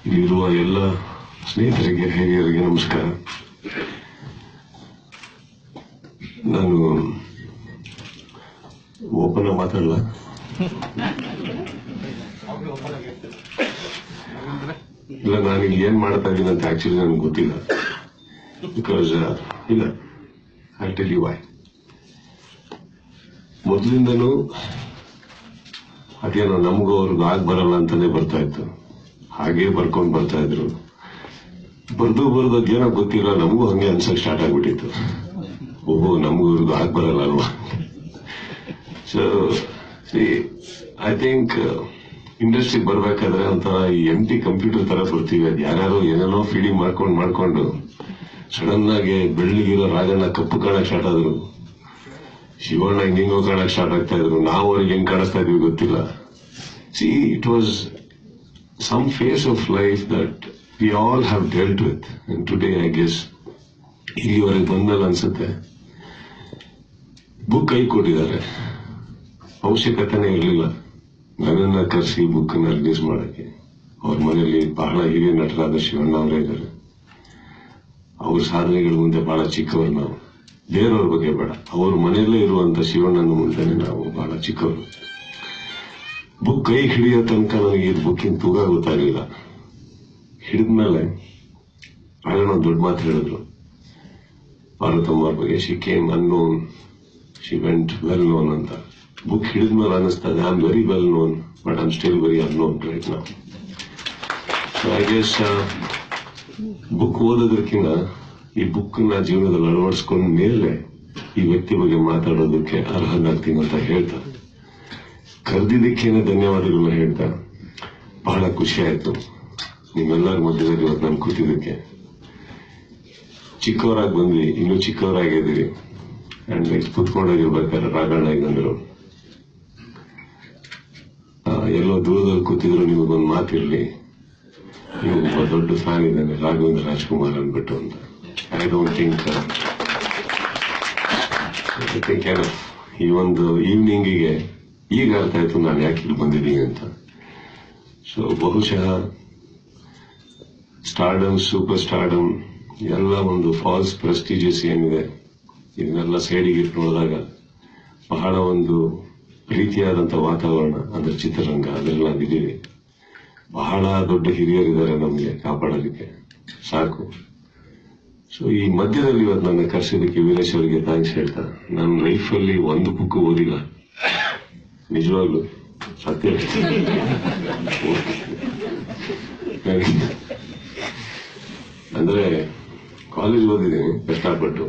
ಇಲ್ಲಿರುವ ಎಲ್ಲ ಸ್ನೇಹಿತರಿಗೆ ಹಿರಿಯರಿಗೆ ನಮಸ್ಕಾರ ನಾನು ಓಪನ್ ಮಾತಾಡಲ್ಲ ಇಲ್ಲ ನಾನು ಇಲ್ಲಿ ಏನ್ ಮಾಡ್ತಾ ಇದ್ದೀನಿ ಅಂತ ಆಕ್ಚುಲಿ ನನಗೆ ಗೊತ್ತಿಲ್ಲ ಬಿಕಾಸ್ ಇಲ್ಲ ಐ ಟೆಲ್ ಯು ವೈ ಮೊದಲಿಂದನೂ ಅದೇನೋ ನಮಗೂ ಅವ್ರಿಗೆ ಆಗ್ ಬರಲ್ಲ ಅಂತಾನೆ ಬರ್ತಾ ಇತ್ತು ಹಾಗೆ ಬರ್ಕೊಂಡ್ ಬರ್ತಾ ಇದ್ರು ಬರ್ದು ಬರ್ದು ಅದೇನೋ ಗೊತ್ತಿಲ್ಲ ನಮಗೂ ಹಂಗೆ ಅನ್ಸಕ್ ಸ್ಟಾರ್ಟ್ ಆಗ್ಬಿಟ್ಟಿತ್ತು ಓಹೋ ನಮಗೂ ಇವ್ರಿಗೂ ಆಗ್ ಬರಲ್ಲ ಅಲ್ವಾ ಸೊ ಐ ಥಿಂಕ್ ಇಂಡಸ್ಟ್ರಿಗೆ ಬರ್ಬೇಕಾದ್ರೆ ಒಂಥರ ಈ ಎಂ ಟಿ ಕಂಪ್ಯೂಟರ್ ತರ ಬರ್ತೀವಿ ಅದು ಯಾರ್ಯಾರೋ ಏನೇನೋ ಫೀಡಿಂಗ್ ಮಾಡ್ಕೊಂಡು ಮಾಡ್ಕೊಂಡು ಸಡನ್ ಆಗಿ ಬೆಳ್ಳಿಗಿರೋ ರಾಜಣ್ಣ ಕಪ್ಪು ಕಾಣಕ್ ಸ್ಟಾರ್ಟ್ ಆದ್ರು ಶಿವಣ್ಣ ಹಿಂಗಿಂಗೋ ಕಾಣಕ್ ಸ್ಟಾರ್ಟ್ ಆಗ್ತಾ ಇದ್ರು ನಾವು ಅವ್ರಿಗೆ ಹೆಂಗ್ ಕಾಣಿಸ್ತಾ ಇದೀವಿ ಗೊತ್ತಿಲ್ಲ see it was some phase of life that we all have dealt with and today I guess ಇಲ್ಲಿವರೆಗೆ ಬಂದ್ಮೇಲೆ ಅನ್ಸುತ್ತೆ ಬುಕ್ ಕೈ ಕೊಟ್ಟಿದ್ದಾರೆ ಅವಶ್ಯಕತೆನೇ ಇರಲಿಲ್ಲ ನನ್ನನ್ನ ಕರೆಸಿ ಬುಕ್ ನ ರಿಲೀಸ್ ಮಾಡಕ್ಕೆ ಅವ್ರ ಮನೆಯಲ್ಲಿ ಬಹಳ ಹಿರಿಯ ನಟರಾದ ಶಿವಣ್ಣ ಅವರೇ ಇದ್ದಾರೆ ಅವ್ರ ಸಾಧನೆಗಳ ಮುಂದೆ ಬಹಳ ಚಿಕ್ಕವರು ನಾವು ಬೇರೆಯವ್ರ ಬಗ್ಗೆ ಬೇಡ ಅವ್ರ ಮನೆಯಲ್ಲೇ ಇರುವಂತ ಶಿವಣ್ಣನ ಮುಂದೆನೆ ನಾವು ಬಹಳ ಚಿಕ್ಕವರು ಬುಕ್ ಕೈ ಹಿಡಿಯೋ ತನಕ ನನಗೆ ಇದು ಬುಕ್ಕಿನ ತೂಗ ಗೊತ್ತಾಗಲಿಲ್ಲ ಹಿಡಿದ್ಮೇಲೆ ಆಗ ದೊಡ್ಡ ಮಾತು ಹೇಳಿದ್ರು ಪಾರ್ವತಮ್ಮ ಅವ್ರ ಬಗ್ಗೆ she came unknown she went well known ಅಂತ ಬುಕ್ ಹಿಡಿದ್ಮೇಲೆ ಅನಿಸ್ತದೆ I am very well known but I am still very unknown right ನಾವು ಸೊ ಐ ಗೆಸ್ ಬುಕ್ ಓದೋದಕ್ಕಿಂತ ಈ ಬುಕ್ ನ ಜೀವನದಲ್ಲಿ ಅಳವಡಿಸ್ಕೊಂಡ ಮೇಲೆ ಈ ವ್ಯಕ್ತಿ ಬಗ್ಗೆ ಮಾತಾಡೋದಕ್ಕೆ ಅರ್ಹನಾಗ್ತೀನಿ ಅಂತ ಹೇಳ್ತಾ ಕರೆದಿದ್ದಕ್ಕೇನೆ ಧನ್ಯವಾದಗಳನ್ನ ಹೇಳ್ತಾ ಬಹಳ ಖುಷಿ ಆಯ್ತು ನಿಮ್ಮೆಲ್ಲರ ಮಧ್ಯದಲ್ಲಿ ಇವತ್ತು ನಾನು ಕೂತಿದ್ದಕ್ಕೆ ಚಿಕ್ಕವರಾಗಿ ಬಂದ್ವಿ ಇನ್ನೂ ಚಿಕ್ಕವರಾಗಿದ್ದೀವಿ ಅಂಡ್ ನೆಕ್ಸ್ಟ್ ಕುತ್ಕೊಂಡೋಗಿರ್ಬೇಕಾದ್ರೆ ರಾಘಣ್ಣ ಬಂದರು ಎಲ್ಲೋ ದೂರದಲ್ಲಿ ಕೂತಿದ್ರು ನಿಮಗೊಂದು ಮಾತಿರ್ಲಿ ನೀವು ಒಬ್ಬ ದೊಡ್ಡ ಫ್ಯಾನ್ ಇದ್ದಾನೆ ರಾಘವೇಂದ್ರ ರಾಜ್ಕುಮಾರ್ ಅಂದ್ಬಿಟ್ಟು ಅಂತ I don't think I think ಈ ಒಂದು ಈವ್ನಿಂಗಿಗೆ ಈಗ ಅರ್ಥ ಆಯ್ತು ನಾನು ಯಾಕೆ ಇಲ್ಲಿ ಬಂದಿದ್ದೀನಿ ಅಂತ ಸೊ ಬಹುಶಃ ಸ್ಟಾರ್ಡಮ್ ಸೂಪರ್ ಸ್ಟಾರ್ಡಮ್ ಎಲ್ಲ ಒಂದು ಫಾಲ್ಸ್ ಪ್ರೆಸ್ಟೀಜಿಯಸ್ ಏನಿದೆ ಇದನ್ನೆಲ್ಲ ಸೈಡಿಗೆ ಇಟ್ಟು ನೋಡಿದಾಗ ಬಹಳ ಒಂದು ಪ್ರೀತಿಯಾದಂತ ವಾತಾವರಣ ಅಂದ್ರೆ ಚಿತ್ರರಂಗ ಅದೆಲ್ಲ ನಾವಿದ್ದೀವಿ ಬಹಳ ದೊಡ್ಡ ಹಿರಿಯರಿದ್ದಾರೆ ನಮಗೆ ಕಾಪಾಡೋದಕ್ಕೆ ಸಾಕು ಸೊ ಈ ಮಧ್ಯದಲ್ಲಿ ಇವತ್ತು ನನ್ನ ಕರೆಸಿದ್ದಕ್ಕೆ ವೀರೇಶ್ ಅವರಿಗೆ ಥ್ಯಾಂಕ್ಸ್ ಹೇಳ್ತಾ ನನ್ನ ಲೈಫಲ್ಲಿ ಒಂದು ಬುಕ್ ಓದಿಲ್ಲ ನಿಜವಾಗ್ಲು ಸತ್ಯ ಅಂದ್ರೆ ಕಾಲೇಜ್ ಓದಿದ್ದೀನಿ ಕಷ್ಟಪಟ್ಟು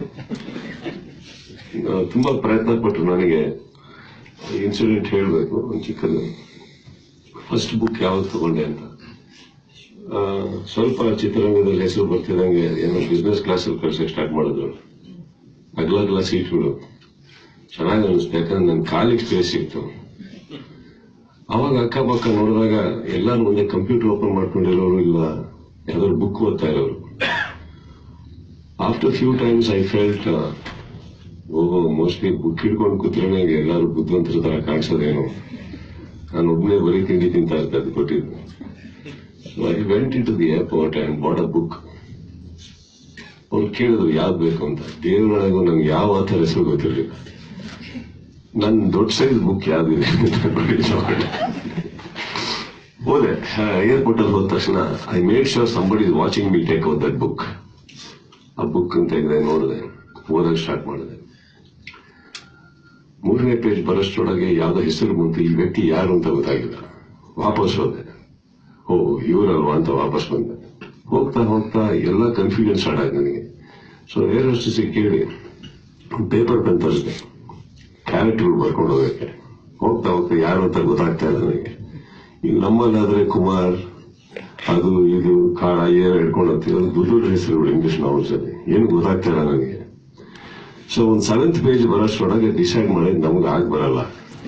ಆ, ತುಂಬಾ ಪ್ರಯತ್ನ ಪಟ್ಟು ನನಗೆ ಇನ್ಸಿಡೆಂಟ್ ಹೇಳಬೇಕು ಒಂದು ಚಿಕ್ಕದು ಫಸ್ಟ್ ಬುಕ್ ಯಾವ್ದು ತಗೊಂಡೆ ಅಂತ ಆ, ಸ್ವಲ್ಪ ಚಿತ್ರರಂಗದಲ್ಲಿ ಹೆಸರು ಬರ್ತಿದಂಗೆ ಏನೋ ಬಿಸ್ನೆಸ್ ಕ್ಲಾಸಲ್ಲಿ ಕಳ್ಸಕ್ ಸ್ಟಾರ್ಟ್ ಮಾಡಿದ್ರು ಅಗ್ಲಗ್ಲ ಸೀಟ್ಗಳು ಚೆನ್ನಾಗಿ ಅನಿಸ್ತು ಯಾಕಂದ್ರೆ ನನ್ನ ಕಾಲಿಗೆ ಸ್ಪೇಸ್ ಸಿಕ್ತು ಅವಾಗ ಅಕ್ಕಪಕ್ಕ ನೋಡಿದಾಗ ಎಲ್ಲಾರ ಮುಂದೆ ಕಂಪ್ಯೂಟರ್ ಓಪನ್ ಮಾಡ್ಕೊಂಡಿರೋರು ಇಲ್ಲ ಯಾವ್ದಾದ್ರು ಬುಕ್ ಓದ್ತಾ ಇರೋರು after few times I felt ಓಹೋ ಮೋಸ್ಟ್ಲಿ ಬುಕ್ ಹಿಡ್ಕೊಂಡು ಕೂತ್ರೆ ಎಲ್ಲಾರು ಬುದ್ಧಿವಂತರ ತರ ಕಾಣಿಸೋದೇನೋ ನಾನು ಒಬ್ಬನೇ ಬರೀ ತಿಂಡಿ ತಿಂತಾ ಇರ್ತಾ ಅದು ಕೊಟ್ಟಿದ್ದು so I went into the airport and bought a book ಅವ್ರು ಕೇಳಿದ್ರು ಯಾವ್ದು ಬೇಕು ಅಂತ ದೇವರೊಳಗೂ ನನ್ಗೆ ಯಾವ ಆತರ ಹೆಸರು ಗೊತ್ತಿರಲಿಲ್ಲ ನನ್ ದೊಡ್ಡ ಸೈಜ್ ಬುಕ್ ಯಾವ್ದಿದೆ ಅಂತ ನೋಡಿ ತಗೊಂಡೆ. ಹೋದೆ ಏರ್ಪೋರ್ಟ್ ಅಲ್ಲಿ ಹೋದ ತಕ್ಷಣ I made sure somebody is watching me take out that book ಆ ಬುಕ್ ತೆಗೆದೆ ನೋಡಿದೆ ಓದಕ್ ಸ್ಟಾರ್ಟ್ ಮಾಡಿದೆ ಮೂರನೇ ಪೇಜ್ ಬರೋಷ್ಟರೊಳಗೆ ಯಾವ್ದೋ ಹೆಸರು ಬಂತು ಈ ವ್ಯಕ್ತಿ ಯಾರು ಅಂತ ಗೊತ್ತಾಗಿಲ್ಲ ವಾಪಸ್ ಹೋದೆ ಓ ಇವರಲ್ವಾ ಅಂತ ವಾಪಸ್ ಬಂದೆ ಹೋಗ್ತಾ ಹೋಗ್ತಾ ಎಲ್ಲ ಕನ್ಫ್ಯೂಷನ್ ಸ್ಟಾರ್ಟ್ ಆಯ್ತು ನನಗೆ ಸೊ ಏರ್ ಹೋಸ್ಟೆಸ್ ಕೇಳಿ ಪೇಪರ್ ಪೆನ್ ತರಿಸಿದೆ ಕ್ಯಾರೆಕ್ಟರ್ ಬರ್ಕೊಂಡು ಹೋಗಕ್ಕೆ ಹೋಗ್ತಾ ಹೋಗ್ತಾ ಯಾರು ಅಂತ ಗೊತ್ತಾಗ್ತಾ ಇಲ್ಲ ನನಗೆ ಈಗ ನಮ್ಮಲ್ಲಾದ್ರೆ ಕುಮಾರ್ ಅದು ಇದು ಕಾಳ ಏನ್ ಹಿಡ್ಕೊಂಡು ಹೋಗ್ತೀವಿ ಅದು ದೊಡ್ಡ ದೊಡ್ಡ ಹೆಸರುಗಳು ಇಂಗ್ಲಿಷ್ ನಾವೆಲ್ಸ್ ಅಲ್ಲಿ ಏನು ಗೊತ್ತಾಗ್ತಾ ಇಲ್ಲ ನನಗೆ ಸೊ ಒಂದ್ ಸೆವೆಂತ್ ಪೇಜ್ ಬರೋಷ್ಟರೊಳಗೆ ಡಿಸೈಡ್ ಮಾಡಿದ್ ನಮ್ಗೆ ಆಗ್ ಬರಲ್ಲ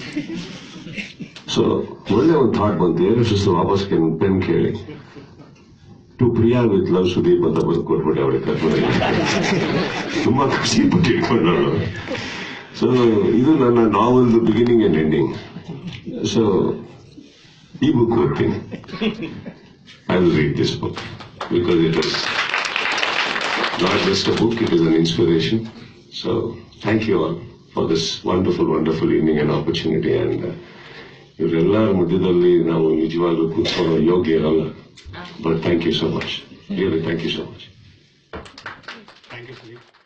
ಸೊ ಒಳ್ಳೆ ಒಂದು ಥಾಟ್ ಬಂತು ಏನು ಶಿಸ್ತು ವಾಪಸ್ ಪೆನ್ ಕೇಳಿ to Priya with love Sudeep ಅಂತ ಬಂದು ಕೊಟ್ಬಿಟ್ಟೆ ಅವಳಿಗೆ ಕರ್ಕೊಂಡು ತುಂಬಾ ಖುಷಿ ಪಟ್ಟು ಇಟ್ಕೊಂಡಳು ಸೊ ಇದು ನನ್ನ novel beginning and ending so ಈ ಬುಕ್ ಓದ್ತೀನಿ I will read this book because it is not just a book, it is an inspiration. So thank you all for this wonderful, wonderful evening and opportunity. And uh, ಇವರೆಲ್ಲರ ಮಧ್ಯದಲ್ಲಿ ನಾವು ನಿಜವಾಗ್ಲೂ ಕೂತ್ಕೊಳ್ಳೋ ಯೋಗ್ಯ ಇರಲ್ಲ but thank you so much really thank you so much thank you